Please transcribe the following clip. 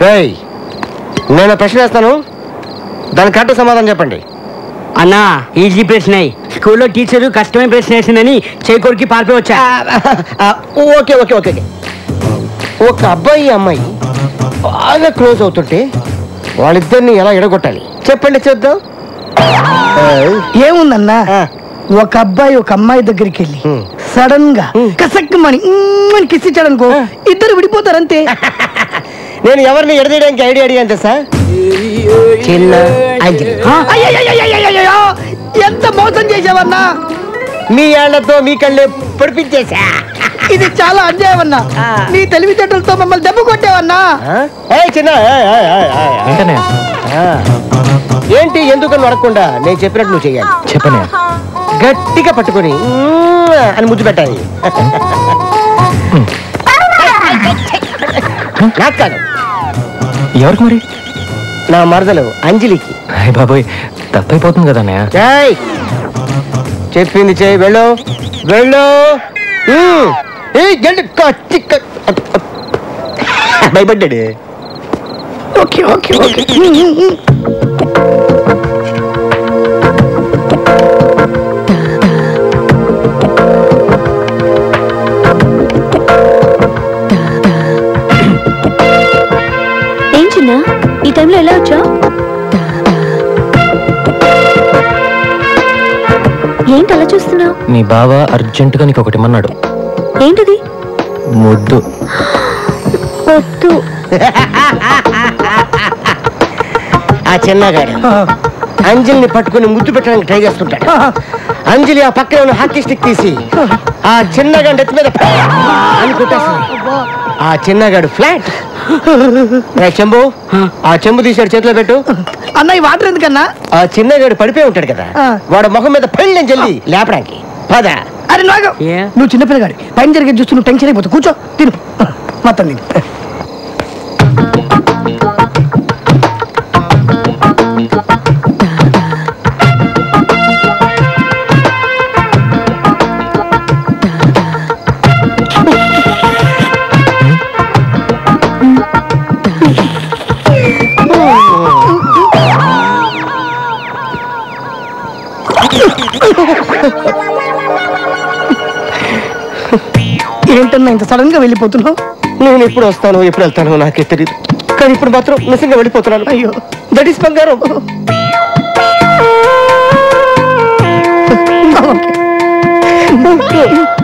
రేయ్ నేను ప్రశ్న వేస్తాను దానికి కరెక్ట్ సమాధానం చెప్పండి అన్నా ఈజీ ప్రశ్న స్కూల్లో టీచరు కష్టమైన ప్రశ్న వేసిందని చేకూరికి పారిపోయి వచ్చా ఆ, ఓకే ఓకే ఓకే ఒక అబ్బాయి అమ్మాయి బాగా క్లోజ్ అవుతుంటే వాళ్ళిద్దరిని ఎలా ఎడగొట్టాలి చెప్పండి చూద్దాం ఏముందన్నా ఆ, ఒక అబ్బాయి ఒక అమ్మాయి దగ్గరికి వెళ్ళి హ్మ్. సడన్ గా హ్మ్. కసక్కమని మ్మ్ అని కిస్ ఇచ్చాడనుకో ఇద్దరు విడిపోతారంతే నేను ఎవరిని ఎడదీయడానికి ఐడియా అడిగాను తెలుసా చిన్న అంజలి అయ్యయ్యయ్యయ్యయ్యయ్యయ్యో! ఎంత మోసం చేసావన్నా మీ ఏళ్లతో మీ కళ్ళే పొడిపించేశా ఇది చాలా అన్యాయం అన్నా నీ తెలివితేటలతో మమ్మల్ని దెబ్బ కొట్టావన్నా ఆ? ఏయ్ చిన్న ఏయ్, ఏయ్, ఏయ్, ఏయ్, ఏయ్. ఆ. ఏంటి ఎందుకని అడగకుండా నేను చెప్పినట్టు నువ్వు చెయ్యాలి చెప్పనే గట్టిగా పట్టుకొని "మ్మ్" అని ముద్దు పెట్టాలి నాకు కాదు ఎవరికి మరి నా మరదలు అంజలికి అయ్య బాబోయ్ తప్పైపోతుంది కదా అన్నయ్య ఏయ్! చెప్పింది చేయి వెళ్ళు వెళ్ళు మ్మ్. ఏయ్, గండి కచ్చి క- భయపడ్డాడు ఓకే ఓకే ఓకే ఏం చిన్న ఈ టైంలో ఎలా వచ్చా ఏంటి అలా చూస్తున్నావు మీ బావ అర్జెంటుగా నీకు ఒకటి ఇమ్మన్నాడు ఏంటిది ముద్దు వద్దు ఆ చిన్నగాడు అంజలిని పట్టుకుని ముద్దు పెట్టడానికి ట్రై చేస్తుంటాడు అంజలి ఆ పక్కన ఉన్న హాకీ స్టిక్ తీసి ఆ చిన్నగాడి నెత్తి మీద అని కొట్టేస్తుంది ఆ చిన్నగాడు ఫ్లాట్ రే చెంబు ఆ చెంబు తీసాడు చేతిలో పెట్టు అన్న ఈ వాటర్ ఎందుకన్నా ఆ చిన్నగాడు పడిపోయి ఉంటాడు కదా ఆ. వాడు మొహం మీద పెళ్ళని చెల్లి లేపడానికి పద అరే నాగ ఏ? నువ్వు చిన్నపిల్లగాడి పైన జరిగేది చూస్తూ నువ్వు టెన్షన్ అయిపోతావు కూర్చో తిను మొత్తం తిను ఏంటన్నా ఇంత సడన్ గా వెళ్ళిపోతున్నావు నేను ఎప్పుడు వస్తాను ఎప్పుడు వెళ్తాను నాకే తెలియదు కానీ ఇప్పుడు మాత్రం నిజంగా వెళ్ళిపోతున్నాను అయ్యో దట్ ఈస్ బంగారం ఓకే